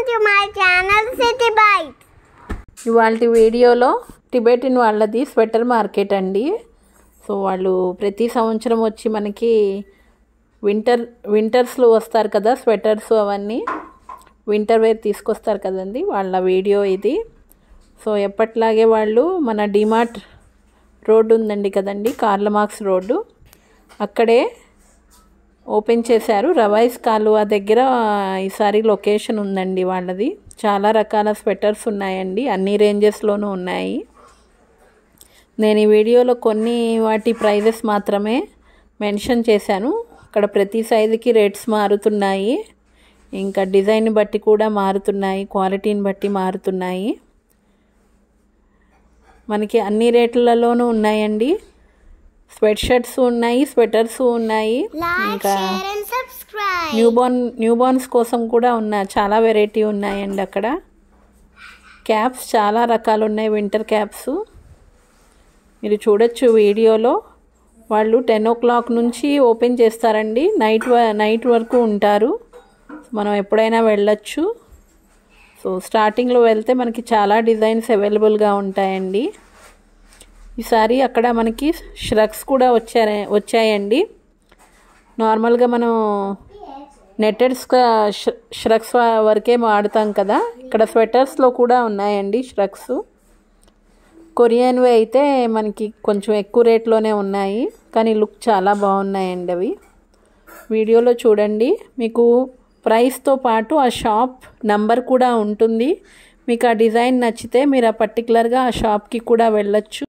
to my channel City Bite. ఇవాళ వీడియోలో Tibetan వాళ్ళది స్వెటర్ మార్కెట్ అండి సో వాళ్ళు ప్రతి సంవత్సరం వచ్చి మనకి వింటర్ వింటర్స్లో వస్తారు కదా స్వెటర్స్ అవన్నీ వింటర్ వేర్ తీసుకొస్తారు కదండి వాళ్ళ వీడియో ఇది సో ఎప్పట్లాగే వాళ్ళు మన డిమార్ట్ రోడ్డు ఉందండి కదండి కార్ల మార్క్స్ రోడ్డు అక్కడే ఓపెన్ చేశారు రవైస్ కాలువ దగ్గర ఈసారి లొకేషన్ ఉందండి వాళ్ళది చాలా రకాల స్వెటర్స్ ఉన్నాయండి అన్ని రేంజెస్లోనూ ఉన్నాయి నేను ఈ వీడియోలో కొన్ని వాటి ప్రైజెస్ మాత్రమే మెన్షన్ చేశాను అక్కడ ప్రతి సైజుకి రేట్స్ మారుతున్నాయి ఇంకా డిజైన్ బట్టి కూడా మారుతున్నాయి క్వాలిటీని బట్టి మారుతున్నాయి మనకి అన్ని రేట్లలోనూ ఉన్నాయండి స్వెట్ షర్ట్స్ ఉన్నాయి స్వెటర్స్ ఉన్నాయి Like, ఇంకా share, and subscribe. Newborn newborns కోసం కూడా ఉన్న చాలా వెరైటీ ఉన్నాయండి అక్కడ క్యాప్స్ చాలా రకాలు ఉన్నాయి వింటర్ క్యాప్స్ మీరు చూడొచ్చు వీడియోలో వాళ్ళు టెన్ ఓ క్లాక్ నుంచి ఓపెన్ చేస్తారండి నైట్ వ నైట్ వరకు ఉంటారు మనం ఎప్పుడైనా వెళ్ళొచ్చు సో స్టార్టింగ్లో వెళ్తే మనకి చాలా డిజైన్స్ అవైలబుల్గా ఉంటాయండి ఈసారి అక్కడ మనకి ష్రగ్స్ కూడా వచ్చా వచ్చాయండి నార్మల్గా మనం నెట్టెడ్ ష్రగ్స్ వరకే వాడతాం కదా ఇక్కడ స్వెటర్స్లో కూడా ఉన్నాయండి ష్రగ్స్ కొరియన్వి అయితే మనకి కొంచెం ఎక్కువ రేట్లోనే ఉన్నాయి కానీ లుక్ చాలా బాగున్నాయండి అవి వీడియోలో చూడండి మీకు ప్రైస్తో పాటు ఆ షాప్ నంబర్ కూడా ఉంటుంది మీకు ఆ డిజైన్ నచ్చితే మీరు ఆ పర్టికులర్గా ఆ షాప్కి కూడా వెళ్ళొచ్చు